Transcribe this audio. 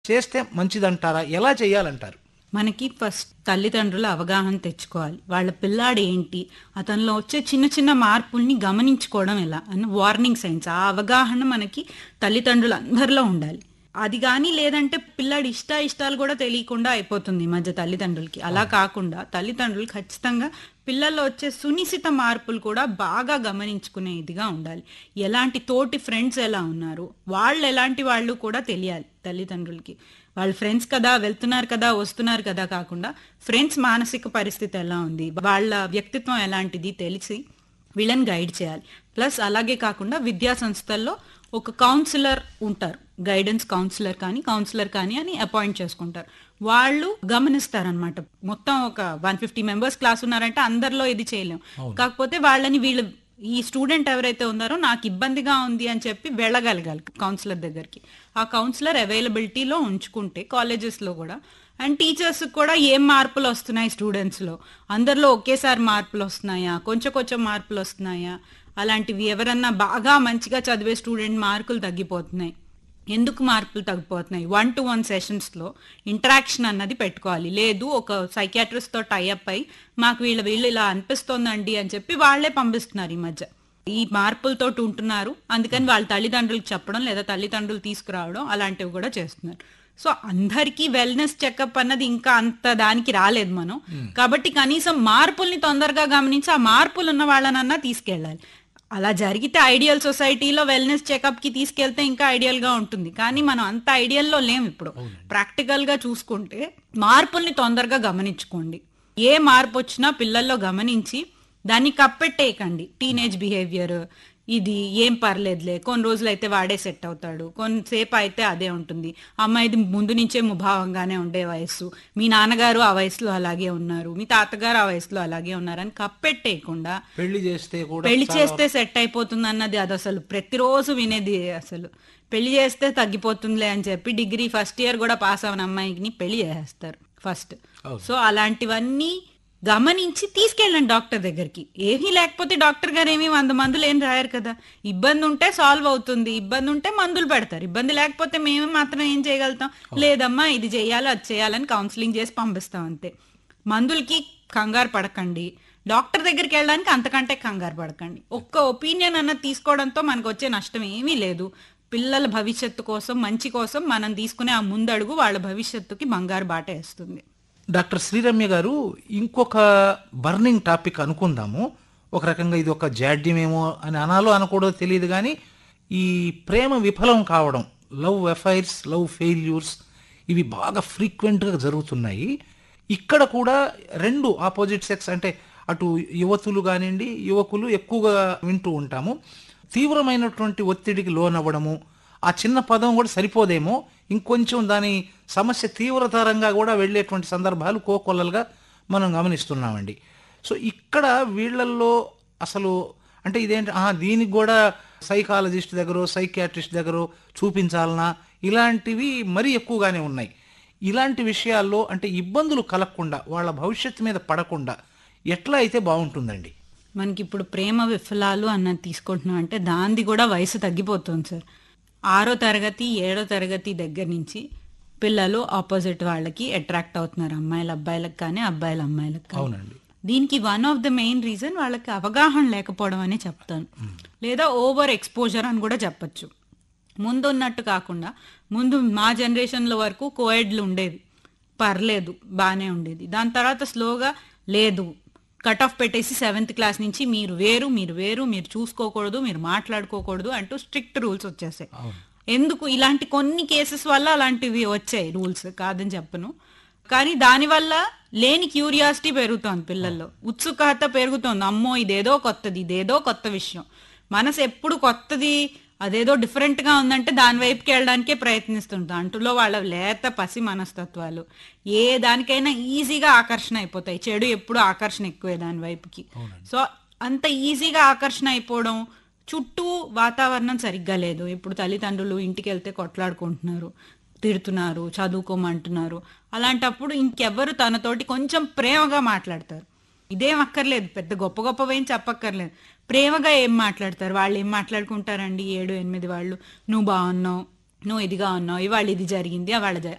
చేస్తే మంచిదంటారా ఎలా చేయాలంటారు మనకి ఫస్ట్ తల్లిదండ్రుల అవగాహన తెచ్చుకోవాలి వాళ్ళ పిల్లాడు ఏంటి అతనిలో వచ్చే చిన్న చిన్న మార్పుల్ని గమనించుకోవడం ఎలా అని వార్నింగ్ సైన్స్ ఆ అవగాహన మనకి తల్లిదండ్రులు అందరిలో ఉండాలి అది కానీ లేదంటే పిల్లాడి ఇష్ట ఇష్టాలు కూడా తెలియకుండా అయిపోతుంది ఈ మధ్య తల్లిదండ్రులకి అలా కాకుండా తల్లిదండ్రులు ఖచ్చితంగా పిల్లల్లో వచ్చే సునిశ్చిత మార్పులు కూడా బాగా గమనించుకునే ఇదిగా ఉండాలి ఎలాంటి తోటి ఫ్రెండ్స్ ఎలా ఉన్నారు వాళ్ళు ఎలాంటి వాళ్ళు కూడా తెలియాలి తల్లిదండ్రులకి వాళ్ళ ఫ్రెండ్స్ కదా వెళ్తున్నారు కదా వస్తున్నారు కదా కాకుండా ఫ్రెండ్స్ మానసిక పరిస్థితి ఎలా ఉంది వాళ్ళ వ్యక్తిత్వం ఎలాంటిది తెలిసి వీళ్ళని గైడ్ చేయాలి ప్లస్ అలాగే కాకుండా విద్యా సంస్థల్లో ఒక కౌన్సిలర్ ఉంటారు గైడెన్స్ కౌన్సిలర్ కానీ కౌన్సిలర్ కానీ అని అపాయింట్ చేసుకుంటారు వాళ్ళు గమనిస్తారనమాట మొత్తం ఒక వన్ ఫిఫ్టీ మెంబర్స్ క్లాస్ ఉన్నారంటే అందరిలో ఇది చేయలేం కాకపోతే వాళ్ళని వీళ్ళు ఈ స్టూడెంట్ ఎవరైతే ఉన్నారో నాకు ఇబ్బందిగా ఉంది అని చెప్పి వెళ్ళగలగాలి కౌన్సిలర్ దగ్గరికి ఆ కౌన్సిలర్ అవైలబిలిటీలో ఉంచుకుంటే కాలేజెస్లో కూడా అండ్ టీచర్స్ కూడా ఏం మార్పులు వస్తున్నాయి స్టూడెంట్స్లో అందరిలో ఒకేసారి మార్పులు వస్తున్నాయా కొంచెం కొంచెం మార్పులు వస్తున్నాయా అలాంటివి ఎవరన్నా బాగా మంచిగా చదివే స్టూడెంట్ మార్కులు తగ్గిపోతున్నాయి ఎందుకు మార్పులు తగ్గిపోతున్నాయి వన్ టు వన్ సెషన్స్లో ఇంటరాక్షన్ అన్నది పెట్టుకోవాలి లేదు ఒక సైకాట్రిస్ట్తో టైఅప్ అయి మాకు వీళ్ళ వీళ్ళు ఇలా అనిపిస్తోందండి అని చెప్పి వాళ్ళే పంపిస్తున్నారు ఈ మధ్య ఈ మార్పులతో ఉంటున్నారు అందుకని వాళ్ళ తల్లిదండ్రులకు చెప్పడం లేదా తల్లిదండ్రులు తీసుకురావడం అలాంటివి కూడా చేస్తున్నారు సో అందరికీ వెల్నెస్ చెకప్ అన్నది ఇంకా అంత దానికి రాలేదు మనం కాబట్టి కనీసం మార్పుల్ని తొందరగా గమనించి ఆ మార్పులు ఉన్న వాళ్ళనన్నా తీసుకెళ్ళాలి అలా జరిగితే ఐడియల్ సొసైటీలో వెల్నెస్ చెకప్ కి తీసుకెళ్తే ఇంకా ఐడియల్ గా ఉంటుంది కానీ మనం అంత ఐడియల్లో లేం ఇప్పుడు ప్రాక్టికల్ గా చూసుకుంటే మార్పుల్ని తొందరగా గమనించుకోండి ఏ మార్పు వచ్చినా పిల్లల్లో గమనించి దాన్ని కప్పెట్టేయకండి టీనేజ్ బిహేవియర్ ఇది ఏం పర్లేదులే కొన్ని రోజులు అయితే వాడే సెట్ అవుతాడు కొంతసేపు అయితే అదే ఉంటుంది అమ్మాయిది ముందు నుంచే ముభావంగానే ఉండే వయస్సు మీ నాన్నగారు ఆ వయసులో అలాగే ఉన్నారు మీ తాతగారు ఆ వయసులో అలాగే ఉన్నారని కప్పెట్టేయకుండా పెళ్లి చేస్తే కూడా పెళ్లి చేస్తే సెట్ అయిపోతుంది అన్నది అది అసలు ప్రతిరోజు వినేది అసలు పెళ్లి చేస్తే తగ్గిపోతుందిలే అని చెప్పి డిగ్రీ ఫస్ట్ ఇయర్ కూడా పాస్ అవన అమ్మాయిని పెళ్లి చేసేస్తారు ఫస్ట్ సో అలాంటివన్నీ గమనించి తీసుకెళ్ళండి డాక్టర్ దగ్గరికి ఏమీ లేకపోతే డాక్టర్ గారు ఏమీ వంద మందులు ఏం రాయరు కదా ఇబ్బంది ఉంటే సాల్వ్ అవుతుంది ఇబ్బంది ఉంటే మందులు పెడతారు ఇబ్బంది లేకపోతే మేము మాత్రం ఏం చేయగలుగుతాం లేదమ్మా ఇది చేయాలి అది చేయాలని కౌన్సిలింగ్ చేసి పంపిస్తాం అంతే మందులకి కంగారు పడకండి డాక్టర్ దగ్గరికి వెళ్ళడానికి అంతకంటే కంగారు పడకండి ఒక్క ఒపీనియన్ అన్నది తీసుకోవడంతో మనకు వచ్చే నష్టం ఏమీ లేదు పిల్లల భవిష్యత్తు కోసం మంచి కోసం మనం తీసుకునే ఆ ముందడుగు వాళ్ళ భవిష్యత్తుకి బంగారు బాట వేస్తుంది డాక్టర్ శ్రీరమ్య గారు ఇంకొక బర్నింగ్ టాపిక్ అనుకుందాము ఒక రకంగా ఇది ఒక జాడ్యమేమో అని అనాలో అనకూడదో తెలియదు కానీ ఈ ప్రేమ విఫలం కావడం లవ్ ఎఫైర్స్ లవ్ ఫెయిల్యూర్స్ ఇవి బాగా ఫ్రీక్వెంట్గా జరుగుతున్నాయి ఇక్కడ కూడా రెండు ఆపోజిట్ సెక్స్ అంటే అటు యువతులు కానివ్వండి యువకులు ఎక్కువగా వింటూ ఉంటాము తీవ్రమైనటువంటి ఒత్తిడికి లోనవ్వడము ఆ చిన్న పదం కూడా సరిపోదేమో ఇంకొంచెం దాని సమస్య తీవ్రతరంగా కూడా వెళ్ళేటువంటి సందర్భాలు కోకొల్లలుగా మనం గమనిస్తున్నామండి సో ఇక్కడ వీళ్ళల్లో అసలు అంటే ఇదేంటి ఆ, దీనికి కూడా సైకాలజిస్ట్ దగ్గర సైకియాట్రిస్ట్ దగ్గర చూపించాలనా ఇలాంటివి మరీ ఎక్కువగానే ఉన్నాయి ఇలాంటి విషయాల్లో అంటే ఇబ్బందులు కలగకుండా వాళ్ళ భవిష్యత్తు మీద పడకుండా ఎట్లా అయితే బాగుంటుందండి మనకి ఇప్పుడు ప్రేమ విఫలాలు అన్నది తీసుకుంటున్నాం అంటే దాంది కూడా వయసు తగ్గిపోతుంది సార్ ఆరో తరగతి ఏడో తరగతి దగ్గర నుంచి పిల్లలు ఆపోజిట్ వాళ్ళకి అట్రాక్ట్ అవుతున్నారు అమ్మాయిల అబ్బాయిలకు కానీ అబ్బాయిల అమ్మాయిలకు కానీ అవునండి దీనికి one of the main reason వాళ్ళకి అవగాహన లేకపోవడం అనే చెప్తాను లేదా ఓవర్ ఎక్స్పోజర్ అని కూడా చెప్పొచ్చు ముందు ఉన్నట్టు కాకుండా ముందు మా జనరేషన్లో వరకు కోయడ్లు ఉండేవి పర్లేదు బాగానే ఉండేది దాని తర్వాత స్లోగా లేదు కట్ ఆఫ్ పెట్టేసి సెవెంత్ క్లాస్ నుంచి మీరు వేరు మీరు వేరు మీరు చూసుకోకూడదు మీరు మాట్లాడుకోకూడదు అంటూ స్ట్రిక్ట్ రూల్స్ వచ్చేసాయి ఎందుకు ఇలాంటి కొన్ని కేసెస్ వల్ల అలాంటివి వచ్చాయి రూల్స్ కాదని చెప్పను కానీ దానివల్ల లేని క్యూరియాసిటీ పెరుగుతోంది పిల్లల్లో ఉత్సుకత పెరుగుతోంది అమ్మో ఇదేదో కొత్తది ఇదేదో కొత్త విషయం మనసు ఎప్పుడు కొత్తది అదేదో డిఫరెంట్ గా ఉందంటే దాని వైపుకి వెళ్ళడానికే ప్రయత్నిస్తుంటాం అంటులో వాళ్ళ లేత పసి మనస్తత్వాలు ఏ దానికైనా ఈజీగా ఆకర్షణ అయిపోతాయి చెడు ఎప్పుడు ఆకర్షణ ఎక్కువే దాని వైపుకి సో అంత ఈజీగా ఆకర్షణ అయిపోవడం చుట్టూ వాతావరణం సరిగ్గా లేదు ఇప్పుడు తల్లిదండ్రులు ఇంటికి వెళ్తే కొట్లాడుకుంటున్నారు తిడుతున్నారు చదువుకోమంటున్నారు అలాంటప్పుడు ఇంకెవ్వరు తనతోటి కొంచెం ప్రేమగా మాట్లాడతారు ఇదేం అక్కర్లేదు పెద్ద గొప్ప గొప్పవేం చెప్పక్కర్లేదు ప్రేమగా ఏం మాట్లాడతారు వాళ్ళు ఏం మాట్లాడుకుంటారండి ఏడు ఎనిమిది వాళ్ళు నువ్వు బాగున్నావు నువ్వు ఇదిగా ఉన్నావు ఇవాళ ఇది జరిగింది వాళ్ళ